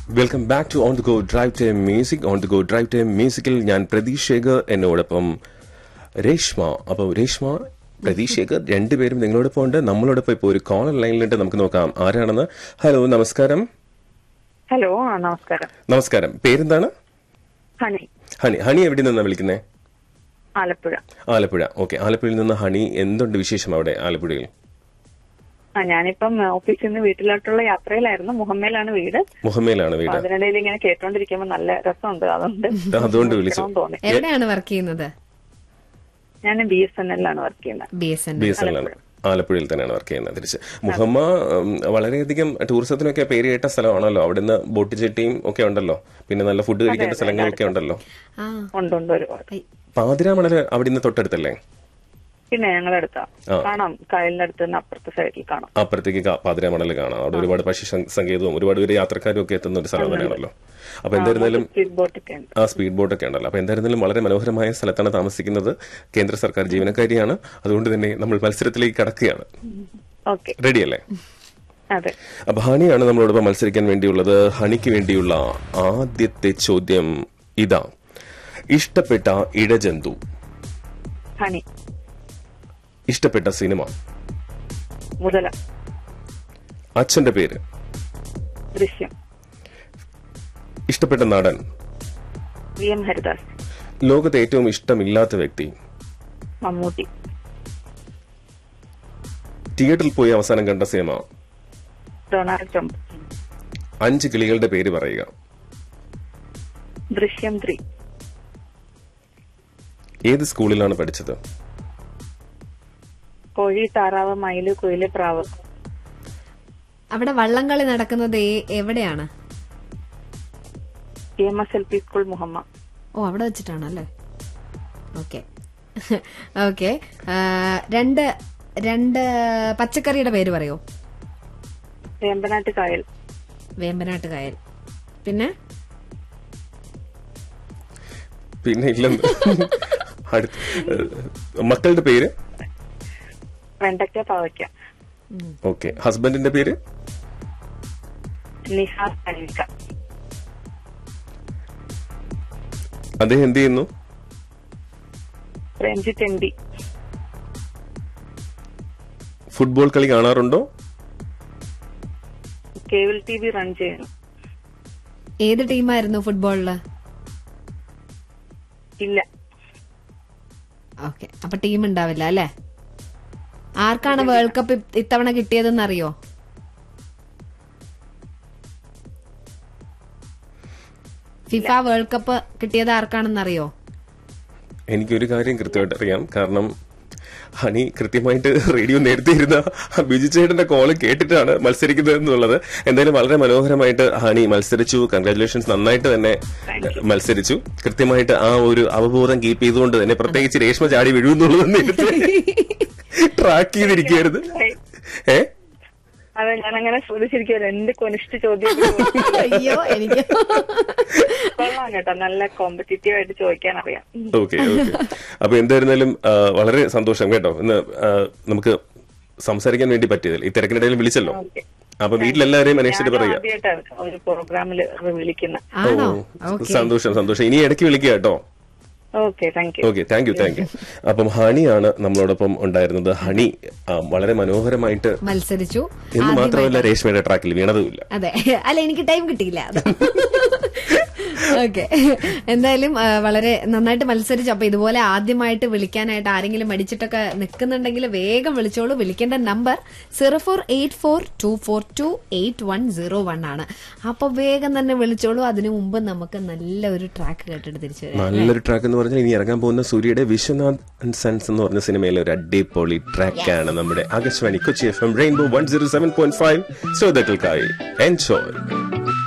Welcome back to on the go drive time music on the go drive time മ്യൂസിക്കിൽ ഞാൻ പ്രതീഷ് ശേഖർ എന്നോടൊപ്പം രേഷ്മ അപ്പോൾ രേഷ്മ പ്രതീഷ് ശേഖർ രണ്ടുപേരും നിങ്ങളോടൊപ്പം ഉണ്ട് നമ്മളോടൊപ്പം ഇപ്പോൾ ഒരു കോളർ ലൈനിലുണ്ട് നമുക്ക് നോക്കാം ആരാണെന്ന് ഹലോ നമസ്കാരം ഹലോ ആ നമസ്കാരം നമസ്കാരം പേരെന്താണ് ഹണി ഹണി ഹണി എവിടെ നിന്നാണ് വിളിക്കുന്നത് ആലപ്പുഴ ആലപ്പുഴ ഓക്കെ ആലപ്പുഴയിൽ നിന്ന് ഹണി എന്തുണ്ട് വിശേഷം അവിടെ ആലപ്പുഴയിൽ ആ ഞാനിപ്പം ആ, ഓഫീസിൽ നിന്ന് വീട്ടിലോട്ടുള്ള യാത്രയിലായിരുന്നു മുഹമ്മയിലാണ് വീട് മുഹമ്മയിലാണ് അപ്പൊ വീട് അതിനിടയിൽ ഇങ്ങനെ കേട്ടോണ്ടിരിക്കുമ്പോ നല്ല രസമുണ്ട് അതുകൊണ്ട് അതുകൊണ്ട് വിളിച്ചു വിളിക്കണമെന്ന് തോന്നി എവിടെയാണ് വർക്ക് ചെയ്യുന്നത് ഞാൻ ബി എസ് എൻ എല്ലാണ് വർക്ക് ചെയ്യുന്നത് B S N B S എല്ലാണ് ആലപ്പുഴയിൽ തന്നെയാണ് വർക്ക് ചെയ്യുന്നത് തിരിച്ച് മുഹമ്മ ഉം, വളരെയധികം ടൂറിസത്തിനൊക്കെ പേര് കേട്ട സ്ഥലമാണല്ലോ അവിടുന്ന് ബോട്ട് ചെട്ടിയും ഒക്കെ ഉണ്ടല്ലോ പിന്നെ നല്ല ഫുഡ് കഴിക്കേണ്ട സ്ഥലങ്ങളൊക്കെ ഉണ്ടല്ലോ ആ ഉണ്ട് ഉണ്ട് ഒരുപാട് ഐ, പാതിരാമണല് അവിടുന്ന് തൊട്ടടുത്തല്ലേ പിന്നെ ഞങ്ങളുടെ അടുത്താ ആ. കാണാം കായലിന്റെ അടുത്ത് തന്നെ അപ്പുറത്തെ സൈഡിൽ കാണാം അപ്പുറത്തേക്ക് ക- പാതിരാമണല് കാണാം അവിടെ ഒരുപാട് പക്ഷി സ- സങ്കേതവും ഒരുപാട് പേര് യാത്രക്കാരും ഒക്കെ എത്തുന്ന ഒരു സ്ഥലം തന്നെയാണല്ലോ അപ്പൊ എന്തായിരുന്നാലും സ്പീഡ് ബോട്ടൊക്കെ ഉണ്ട് ആ സ്പീഡ് ബോട്ടൊക്കെ ഉണ്ടല്ലോ അപ്പൊ എന്തായിരുന്നാലും വളരെ മനോഹരമായ സ്ഥലത്താണ് താമസിക്കുന്നത് കേന്ദ്ര സർക്കാർ ജീവനക്കാരിയാണ് അതുകൊണ്ട് തന്നെ നമ്മൾ മത്സരത്തിലേക്ക് കടക്കുകയാണ് ഓക്കെ റെഡിയല്ലേ അതെ അപ്പൊ ഹണിയാണ് നമ്മളോടൊപ്പം മത്സരിക്കാൻ വേണ്ടിയുള്ളത് ഹണിക്ക് വേണ്ടിയുള്ള ആദ്യത്തെ ചോദ്യം ഇതാ ഇഷ്ടപ്പെട്ട ഇഴജന്തു ഹണി ഇഷ്ടപ്പെട്ട സിനിമ മുതല അച്ഛന്റെ പേര് ദൃശ്യം ഇഷ്ടപ്പെട്ട നടൻ വി എം ഹരിദാസ് ലോകത്തെ ഏറ്റവും ഇഷ്ടമില്ലാത്ത വ്യക്തി മമ്മൂട്ടി തിയേറ്ററിൽ പോയി അവസാനം കണ്ട സിനിമ ഡൊണാൾഡ് ട്രംപ് അഞ്ച് കിളികളുടെ പേര് പറയുക ദൃശ്യം ത്രീ ഏത് സ്കൂളിലാണ് പഠിച്ചത് കോഴി താറാവ് മയില് കുയില് പ്രാവ് അവിടെ വള്ളംകളി നടക്കുന്നത് ഏ- എവിടെയാണ് P M S L P school Muhamma ഓ അവിടെ വെച്ചിട്ടാണല്ലേ ഓക്കെ ഓക്കെ രണ്ട് രണ്ട് പച്ചക്കറിയുടെ പേര് പറയോ വേമ്പനാട്ട് കായൽ വേമ്പനാട്ട് കായൽ പിന്നെ പിന്നെ ഇല്ലെന്ന് അടുത്ത ഏഹ്, മക്കളുടെ പേര് വെണ്ടയ്ക്ക പാവയ്ക്ക ഓക്കെ ഹസ്ബൻഡിന്റെ പേര് നിഹാർ അനിൽക്ക അദ്ദേഹം എന്ത് ചെയ്യുന്നു രഞ്ജിത്ത് എം ഡി ഫുട്ബോൾ കളി കാണാറുണ്ടോ കേബിൾ ടി വി റൺ ചെയ്യുന്നു ഏത് ടീമായിരുന്നു ഫുട്ബോളില് ഇല്ല ഓക്കെ അപ്പൊ ടീം ഉണ്ടാവില്ല അല്ലേ ആർക്കാണ് വേൾഡ് കപ്പ് ഇ- ഇത്തവണ കിട്ടിയതെന്ന് അറിയോ ഫിഫ വേൾഡ് കപ്പ് കിട്ടിയത് ആർക്കാണെന്ന് അറിയോ എനിക്കൊരു കാര്യം കൃത്യമായിട്ട് അറിയാം കാരണം ഹണി കൃത്യമായിട്ട് റേഡിയോ നേരത്തെ ഇരുന്ന ബിജു ചേട്ടന്റെ കോള് കേട്ടിട്ടാണ് മത്സരിക്കുന്നത് എന്നുള്ളത് എന്തായാലും വളരെ മനോഹരമായിട്ട് ഹണി മത്സരിച്ചു കൺഗ്രാറ്റുലേഷൻസ് നന്നായിട്ട് തന്നെ മത്സരിച്ചു കൃത്യമായിട്ട് ആ ഒരു അവബോധം കീപ്പ് ചെയ്തുകൊണ്ട് തന്നെ പ്രത്യേകിച്ച് രേഷ്മ ചാടി വീഴുന്നുള്ളത് നേരത്തെ ട്രാക്ക് ചെയ്തിരിക്കുകയായിരുന്നു ഏ അതെ ഞാൻ അങ്ങനെ ശ്രദ്ധിച്ചിരിക്കുമല്ലോ എന്റെ കൊനിഷ്ഠ ചോദ്യം അയ്യോ എനിക്ക് കൊള്ളാം കേട്ടോ നല്ല കോമ്പറ്റീറ്റീവ് ആയിട്ട് ചോദിക്കാൻ അറിയാം ഓക്കെ ഓക്കെ അപ്പൊ എന്തായിരുന്നാലും ആ, വളരെ സന്തോഷം കേട്ടോ ഇന്ന് ആ, നമുക്ക് സംസാരിക്കാൻ വേണ്ടി പറ്റിയതിൽ ഈ തിരക്കിനിടയിൽ വിളിച്ചല്ലോ ഓക്കെ അപ്പൊ വീട്ടിലെല്ലാവരെയും അന്വേഷിച്ചിട്ട് ഞാൻ പറയുക ആദ്യമായിട്ടാണ് ഒരു പ്രോഗ്രാമിൽ വിളിക്കുന്നത് ആണോ ഓ, ഓക്കെ സന്തോഷം സന്തോഷം ഇനി ഇടയ്ക്ക് വിളിക്കുക കേട്ടോ okay thank you okay thank you thank you അപ്പം ഹണിയാണ് നമ്മളോടൊപ്പം ഉണ്ടായിരുന്നത് ഹണി ആ, വളരെ മനോഹരമായിട്ട് മത്സരിച്ചു എന്ന് മാത്രമല്ല രേഷ്മയുടെ ട്രാക്കിൽ വീണതുമില്ല അതെ അല്ല എനിക്ക് ടൈം കിട്ടിയില്ല ഓക്കെ എന്തായാലും ആ, വളരെ നന്നായിട്ട് മത്സരിച്ചു അപ്പൊ ഇതുപോലെ ആദ്യമായിട്ട് വിളിക്കാനായിട്ട് ആരെങ്കിലും മടിച്ചിട്ടൊക്കെ നിൽക്കുന്നുണ്ടെങ്കിൽ വേഗം വിളിച്ചോളൂ വിളിക്കേണ്ട number zero four eight four two four two eight one zero one ആണ് അപ്പൊ വേഗം തന്നെ വിളിച്ചോളൂ അതിനു മുമ്പ് നമുക്ക് നല്ല ഒരു ട്രാക്ക് കേട്ടിട്ട് തിരിച്ചു വരാം നല്ലൊരു ട്രാക്ക് എന്ന് പറഞ്ഞാൽ ഇനി ഇറങ്ങാൻ പോകുന്ന സൂര്യയുടെ വിശ്വനാഥ് ആൻഡ് സൺസ് എന്ന് പറഞ്ഞ സിനിമയിലെ ഒരു അടിപൊളി ട്രാക്കാണ് നമ്മുടെ Akashvani Kochi F M rainbow one zero seven point five ശ്രോതാക്കൾക്കായി എൻജോയ്